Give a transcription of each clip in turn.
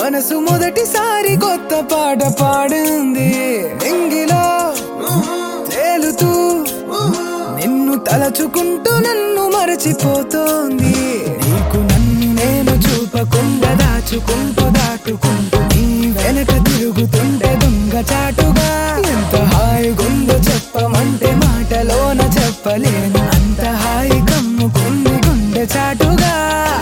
మనసు మొదటిసారి కొత్త పాట పాడింది ఎంగిలో తేలుతూ నిన్ను తలచుకుంటూ నన్ను మరచిపోతోంది నీకు నన్ను నేను చూపకుండా దాచుకుంటూ దాటుకుంటూ నీ వెనక తిరుగుతుంటే దొంగ చాటుగా ఎంత హాయిగుందో చెప్పమంటే మాటలోన చెప్పలేను అంత హాయి కమ్ముకుంది గుండె చాటుగా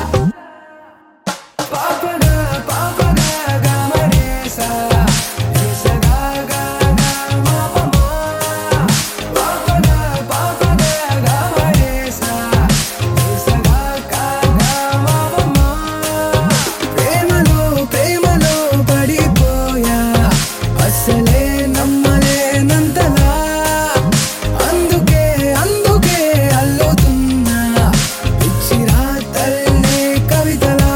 పాపగా పాపగా గమరేసా ఏసగా గా గా మాపమా పాపగా పాపగా గమరేసా ఏసగా గా గా మాపమా ప్రేమలో ప్రేమలో పడిపోయా అసలే నమ్మలేనంతలా అందుకే అందుకే అల్లుతున్నా ఇచ్చిరా తల్లే కవితలా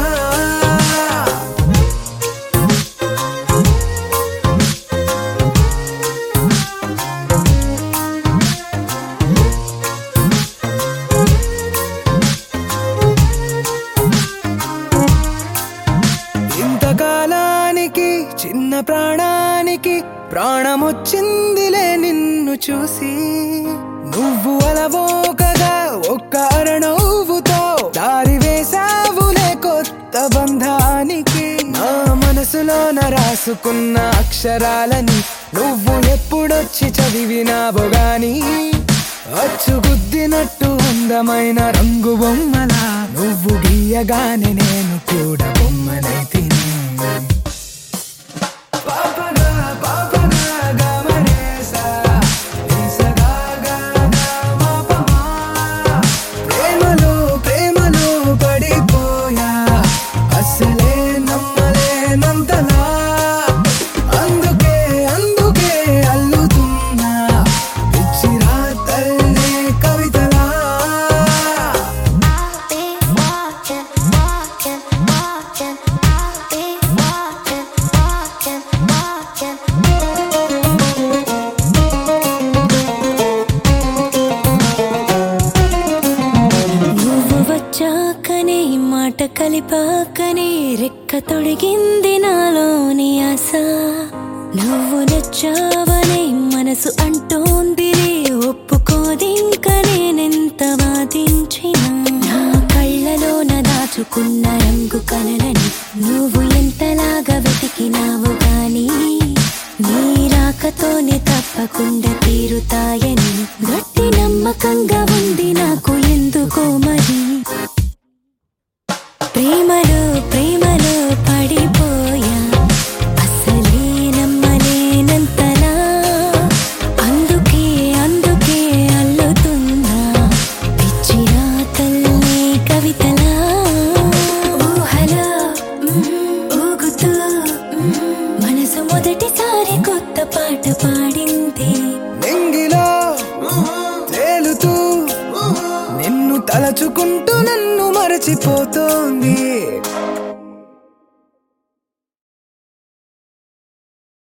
ఇంతకాలానికి చిన్న ప్రాణానికి ప్రాణమొచ్చిందిలే నిన్ను చూసి నువ్వు అలవోకగా ఒక్క అరణవుతో దారి వేసావులే కొత్త బంధానికి నా మనసులోన రాసుకున్న అక్షరాలని నువ్వు ఎప్పుడొచ్చి చదివినావో గాని అచ్చుగుద్దినట్టు అందమైన రంగు బొమ్మలా నువ్వు గీయగానే నేను కూడా బొమ్మనైతిని పాపగా పాపగా గమరేసా ఏసగా గా గా మాపమా ప్రేమలో ప్రేమలో పడిపోయా అసలే నమ్మలేనంతలా అందుకే అందుకే అల్లుతున్నా పిచ్చిరా తల్లే కవితలా I'll be watching, watching, watching. I'll be watching, watching, watching. నువ్వు వచ్చాకనే మాట కలిపాకనే రెక్క తొడిగింది నాలోని ఆశ నువ్వు నచ్చావనే మనసు అంటోంది ఒప్పుకోదింక నేనెంత వాదించినా నా కళ్ళలోన దాచుకున్న రంగు కలలని నువ్వు ఎంతలాగా వెతికినావు గాని నీ రాకతోనే తప్పకుండా తీరుతాయని గట్టి నమ్మకంగా ఉంది నాకు ఎందుకో మరి ప్రేమలో ప్రేమలో పడిపోయా అసలే నమ్మలేనంతలా అందుకే అందుకే అల్లుతున్నా పిచ్చిరా తల్లి కవితలా ఊహలో మ్మ్, ఊగుతూ మ్మ్, మనసు మొదటిసారి కొత్త పాట పాడింది నింగిలో తేలుతూ నిన్ను తలచుకుంటూ నన్ను మరచిపోతోంది